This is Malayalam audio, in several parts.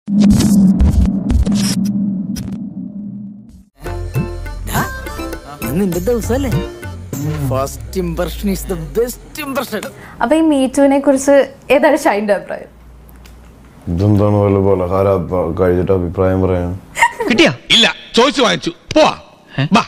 നിന്റെ ദിവസമല്ലേ first impression is the best impression അപ്പൊ ഈ മീറ്റുവിനെ കുറിച്ച് ഏതാണ് ഷൈൻ്റെ അഭിപ്രായം ഇതെന്താണ് വല്ല പലഹാരം അപ്പ- കഴിച്ചിട്ട് അഭിപ്രായം പറയാൻ കിട്ടിയാ ഇല്ല ചോദിച്ചു വാങ്ങിച്ചു പോവാ ബാ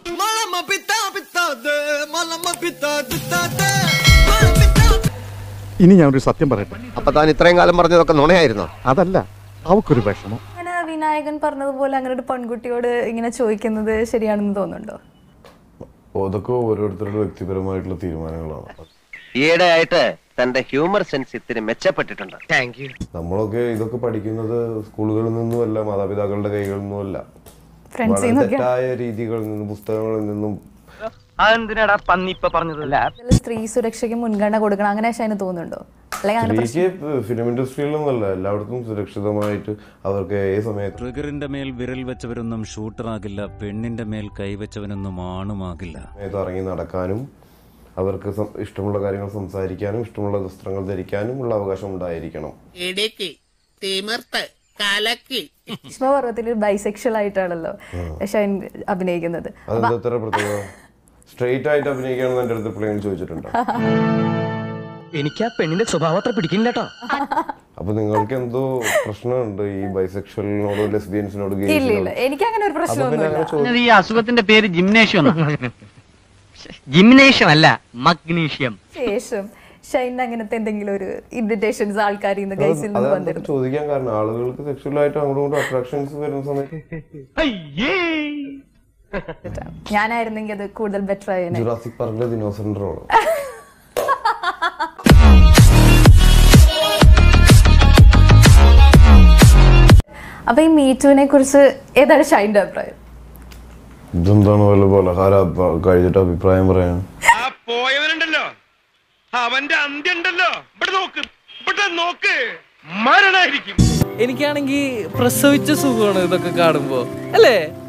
ഇനി ഞാനൊരു സത്യം പറയട്ടെ അപ്പൊ താൻ ഇത്രയും കാലം പറഞ്ഞതൊക്കെ നുണയായിരുന്നോ അതല്ല അവക്കൊരു വിഷമം അങ്ങനെ വിനായകൻ പറഞ്ഞതുപോലെ അങ്ങനെ ഒരു പെൺകുട്ടിയോട് ഇങ്ങനെ ചോദിക്കുന്നത് ശരിയാണെന്ന് തോന്നുന്നുണ്ടോ അതൊക്കെ ഓരോരുത്തരുടെ വ്യക്തിപരമായിട്ടുള്ള തീരുമാനങ്ങളാണ് ഈയിടെയായിട്ട് തന്റെ ഹ്യൂമർ സെൻസ് ഇത്തിരി മെച്ചപ്പെട്ടിട്ടുണ്ട് താങ്ക് യു നമ്മളൊക്കെ ഇതൊക്കെ പഠിക്കുന്നത് സ്കൂളുകളിൽ നിന്നുമല്ല മാതാപിതാക്കളുടെ കൈകളിൽ നിന്നുമല്ല ഫ്രണ്ട്സിൽ വളരെ നിന്നൊക്കെ തെറ്റായ രീതികളിൽ നിന്നും പുസ്തകങ്ങളിൽ നിന്നും അതെന്തിനാടാ പന്നി ഇപ്പൊ പറഞ്ഞതല്ല ഇതില് സ്ത്രീ സുരക്ഷയ്ക്ക് മുൻഗണന കൊടുക്കണം അങ്ങനെ ഷൈന് തോന്നുന്നുണ്ടോ അല്ലെങ്കിൽ അങ്ങനെ പ്രശ്നം സ്ത്രീക്ക് ഫിലിം ഇൻഡസ്ട്രിയിലൊന്നുമല്ല എല്ലായിടത്തും സുരക്ഷിതമായിട്ട് അവർക്ക് ഏത് സമയത്ത് ട്രിഗറിന്റെ മേൽ വിരൽ വെച്ചവരൊന്നും ഷൂട്ടറാകില്ല പെണ്ണിന്റെ മേൽ കൈവച്ചവനൊന്നും ആണുമാകില്ല സമയത്ത് ഇറങ്ങി നടക്കാനും അവർക്ക് സം- ഇഷ്ടമുള്ള കാര്യങ്ങൾ സംസാരിക്കാനും ഇഷ്ടമുള്ള വസ്ത്രങ്ങൾ ധരിക്കാനും ഉള്ള അവകാശം ഉണ്ടായിരിക്കണം ഇടുക്കി തിമിർത്ത് കലക്കി ഭീഷ്മപർവത്തിൽ ബൈസെക്ഷൽ ആയിട്ടാണല്ലോ ഷൈൻ അഭിനയിക്കുന്നത് അതെന്താ ഇത്ര പ്രത്യേകത സ്ട്രെയിറ്റ് ആയിട്ട് അഭിനയിക്കുകയാണെന്ന് എൻ്റെ അടുത്ത് പ്ലെയിൻ ചോദിച്ചിട്ടുണ്ടോ എനിക്ക് ആ പെണ്ണിന്റെ സ്വഭാവം അത്ര പിടിക്കില്ല കേട്ടോ അപ്പൊ നിങ്ങൾക്ക് എന്തോ പ്രശ്നമുണ്ട് ഈ ബൈസെക്ഷലിനോടോ ലെസ്ബിയൻസിനോട് ഇല്ല ഇല്ല ഗെയിംസിനോട് എനിക്ക് അങ്ങനെ ഒരു അപ്പൊ പിന്നെ പ്രശ്നമൊന്നുമില്ല അങ്ങനെ ചോദിച്ചു ഈ അസുഖത്തിന്റെ പേര് ജിംനേഷ്യം ജിംനേഷ്യം അല്ല മഗ്നീഷ്യം ശേഷം ഷൈനിന് അങ്ങനത്തെ എന്തെങ്കിലും ഒരു ഇറിറ്റേഷൻസ് ആൾക്കാരിൽ നിന്ന് ഗൈസിൽ നിന്ന് അതാണ് വന്നിരുന്നു ചോദിക്കാൻ കാരണം ആളുകൾക്ക് സെക്ഷൽ ആയിട്ട് അങ്ങോട്ടും ഇങ്ങോട്ടും അട്രാക്ഷൻസ് വരുന്ന സമയത്ത് ഞാനായിരുന്നെങ്കിൽ അത് കൂടുതൽ ബെറ്റർ ആയേനെ ജുറാസിക് പാർക്കിലെ ദിനോസറിന്റെ റോള് അപ്പൊ ഈ മീറ്റുവിനെ കുറിച്ച് ഏതാണ് ഷൈൻ്റെ അഭിപ്രായം ഇതെന്താണ് വല്ല പലഹാരം അപ്പ- കഴിച്ചിട്ട് അഭിപ്രായം പറയാൻ ആ പോയവനുണ്ടല്ലോ അവന്റെ അന്ത്യം ഉണ്ടല്ലോ ഇവിടെ നോക്ക് ഇവിടെ നോക്ക് മരണായിരിക്കും എനിക്കാണെങ്കിൽ പ്രസവിച്ച സുഖമാണ് ഇതൊക്കെ കാണുമ്പോ അല്ലേ